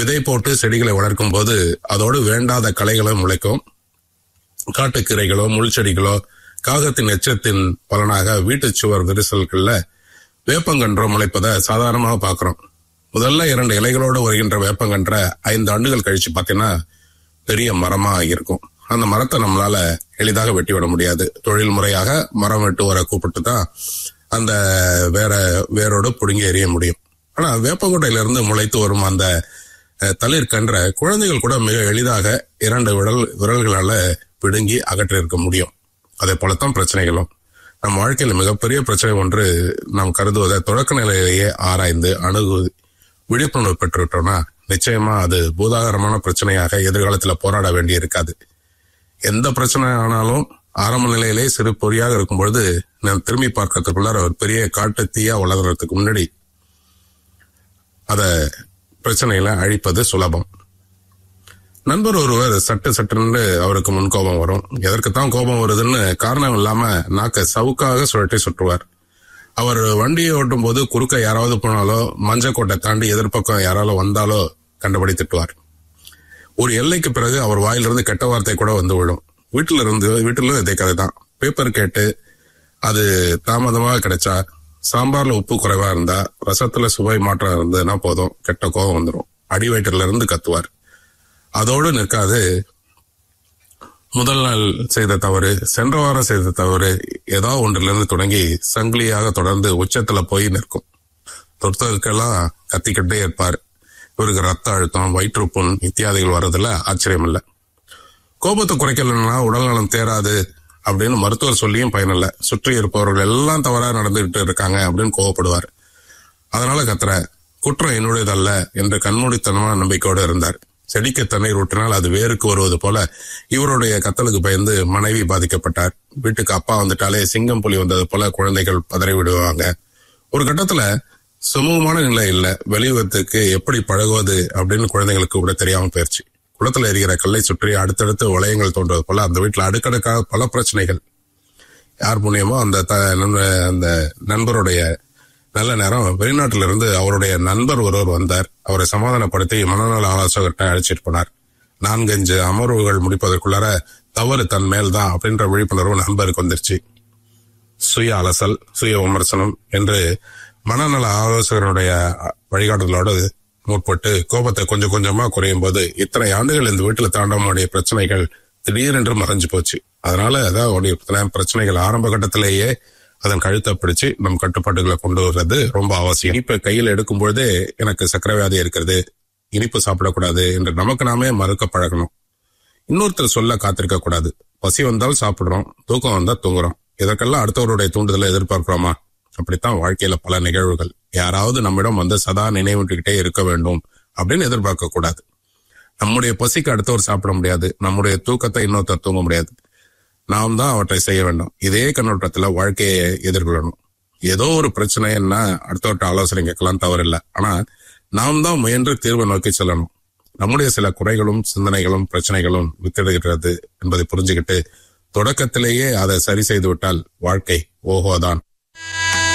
விதை போட்டு செடிகளை வளர்க்கும் போது அதோடு வேண்டாத களைகளும் முளைக்கும் காட்டுக்கீரைகளோ முள் செடிகளோ காகத்தின் எச்சத்தின் பலனாக வீட்டுச் சுவர் விரிசல்கள்ல வேப்பங்கன்றோ முளைப்பதை சாதாரணமாக பார்க்கிறோம் முதல்ல இரண்டு இலைகளோடு வருகின்ற வேப்பங்கன்ற ஐந்து ஆண்டுகள் கழிச்சு பார்த்தீங்கன்னா பெரிய மரமா இருக்கும் அந்த மரத்தை நம்மளால எளிதாக வெட்டி விட முடியாது தொழில் முறையாக மரம் வெட்டு வர கூப்பிட்டு தான் அந்த வேற வேரோடு பிடுங்கி எறிய முடியும் ஆனா வேப்பங்கொட்டையில இருந்து முளைத்து வரும் அந்த அஹ், தளிர்கன்ற குழந்தைகள் கூட மிக எளிதாக இரண்டு விரல் விரல்களால பிடுங்கி அகற்றி இருக்க முடியும் அதே போலத்தான் பிரச்சனைகளும் நம் வாழ்க்கையில் மிகப்பெரிய பிரச்சனை ஒன்று நாம் கருதுவதை தொடக்க நிலையிலேயே ஆராய்ந்து அணுகு விழிப்புணர்வு பெற்றுவிட்டோம்னா நிச்சயமா அது பூதாகரமான பிரச்சனையாக எதிர்காலத்துல போராட வேண்டி இருக்காது எந்த பிரச்சனை ஆனாலும் ஆரம்ப நிலையிலே சிறு பொறியாக இருக்கும் பொழுது நான் திரும்பி பார்க்கறதுக்குள்ளார ஒரு பெரிய காட்டு தீயா வளர்றதுக்கு முன்னாடி அத பிரச்சனையில அழிப்பது சுலபம் நண்பர் ஒருவர் சட்டு சட்டுன்னு அவருக்கு முன் கோபம் வரும் எதற்குத்தான் கோபம் வருதுன்னு காரணம் இல்லாம நாக்க சவுக்காக சுழட்டி சுற்றுவார் அவர் வண்டியை ஓட்டும் போது குறுக்க யாராவது போனாலோ மஞ்சக்கோட்டை தாண்டி எதிர்ப்பக்கம் யாராலும் வந்தாலோ கண்டபடி திட்டுவார் ஒரு எல்லைக்கு பிறகு அவர் வாயிலிருந்து கெட்ட வார்த்தை கூட வந்து விடும் வீட்டில இருந்து வீட்டிலும் இதே கதை தான் பேப்பர் கேட்டு அது தாமதமாக கிடைச்சா சாம்பார்ல உப்பு குறைவா இருந்தா ரசத்துல சுவை மாற்றம் இருந்ததுன்னா போதும் கெட்ட கோபம் வந்துடும் அடி வயிற்றுல இருந்து கத்துவார் அதோடு நிற்காது முதல் நாள் செய்த தவறு சென்ற வாரம் செய்த தவறு ஏதோ ஒன்றிலிருந்து தொடங்கி சங்கிலியாக தொடர்ந்து உச்சத்துல போய் நிற்கும் தொட்டதுக்கெல்லாம் கத்திக்கிட்டே இருப்பார் இவருக்கு ரத்த அழுத்தம் வயிற்றுப்புண் இத்தியாதிகள் வர்றதுல ஆச்சரியம் இல்லை கோபத்தை குறைக்கலன்னா உடல்நலம் தேராது அப்படின்னு மருத்துவர் சொல்லியும் பயனில்லை சுற்றி இருப்பவர்கள் எல்லாம் தவறா நடந்துகிட்டு இருக்காங்க அப்படின்னு கோவப்படுவார் அதனால கத்துற குற்றம் என்னுடையதல்ல என்று கண்மூடித்தனமான நம்பிக்கையோடு இருந்தார் செடிக்கு தண்ணீர் ஊற்றினால் அது வேருக்கு வருவது போல இவருடைய கத்தலுக்கு பயந்து மனைவி பாதிக்கப்பட்டார் வீட்டுக்கு அப்பா வந்துட்டாலே சிங்கம் புலி வந்தது போல குழந்தைகள் பதறி விடுவாங்க ஒரு கட்டத்துல சுமூகமான நிலை இல்ல வெளியுறத்துக்கு எப்படி பழகுவது அப்படின்னு குழந்தைங்களுக்கு கூட தெரியாம போயிருச்சு குளத்துல எரிகிற கல்லை சுற்றி அடுத்தடுத்து வளையங்கள் தோன்றுவது போல அந்த வீட்டுல அடுக்கடுக்காக பல பிரச்சனைகள் யார் புண்ணியமோ அந்த த- நண்ப- அந்த நண்பருடைய நல்ல நேரம் வெளிநாட்டில இருந்து அவருடைய நண்பர் ஒருவர் வந்தார் அவரை சமாதானப்படுத்தி மனநல ஆலோசகர்கிட்ட அழைச்சிட்டு போனார் நான்கஞ்சு அமர்வுகள் முடிப்பதற்குள்ளார தவறு தன் மேல்தான் அப்படின்ற விழிப்புணர்வு நண்பருக்கு வந்துருச்சு சுய அலசல் சுய விமர்சனம் என்று மனநல ஆலோசகருடைய வழிகாட்டுதலோடு முற்பட்டு கோபத்தை கொஞ்சம் கொஞ்சமா குறையும் போது இத்தனை ஆண்டுகள் இந்த வீட்டுல தாண்டவனுடைய பிரச்சனைகள் திடீரென்று மறைஞ்சு போச்சு அதனால அதான் அவருடைய பிரச்சனை- பிரச்சனைகள் ஆரம்ப கட்டத்திலேயே அதன் கழுத்தை பிடிச்சு நம் கட்டுப்பாட்டுகளை கொண்டு வர்றது ரொம்ப அவசியம் இப்ப கையில் எடுக்கும் பொழுதே எனக்கு சக்கரை வியாதி இருக்கிறது இனிப்பு சாப்பிடக்கூடாது என்று நமக்கு நாமே மறுக்க பழகணும் இன்னொருத்தர் சொல்ல காத்திருக்க கூடாது பசி வந்தால் சாப்பிடுறோம் தூக்கம் வந்தா தூங்குறோம் இதற்கெல்லாம் அடுத்தவருடைய தூண்டுதலை எதிர்பார்க்கிறோமா அப்படித்தான் வாழ்க்கையில பல நிகழ்வுகள் யாராவது நம்மிடம் வந்து சதா நினைவுட்டுக்கிட்டே இருக்க வேண்டும் அப்படின்னு எதிர்பார்க்க கூடாது நம்முடைய பசிக்கு அடுத்தவர் சாப்பிட முடியாது நம்முடைய தூக்கத்தை இன்னொருத்தர் தூங்க முடியாது நாம் தான் அவற்றை செய்ய வேண்டும் இதே கண்ணோட்டத்துல வாழ்க்கையை எதிர்கொள்ளணும் ஏதோ ஒரு பிரச்சனைன்னா அடுத்தவர்கிட்ட ஆலோசனை கேட்கலாம் தவறில்லை ஆனா நாம் தான் முயன்று தீர்வை நோக்கி செல்லணும் நம்முடைய சில குறைகளும் சிந்தனைகளும் பிரச்சனைகளும் வித்திடுகிறது என்பதை புரிஞ்சுக்கிட்டு தொடக்கத்திலேயே அதை சரி செய்து விட்டால் வாழ்க்கை ஓஹோதான்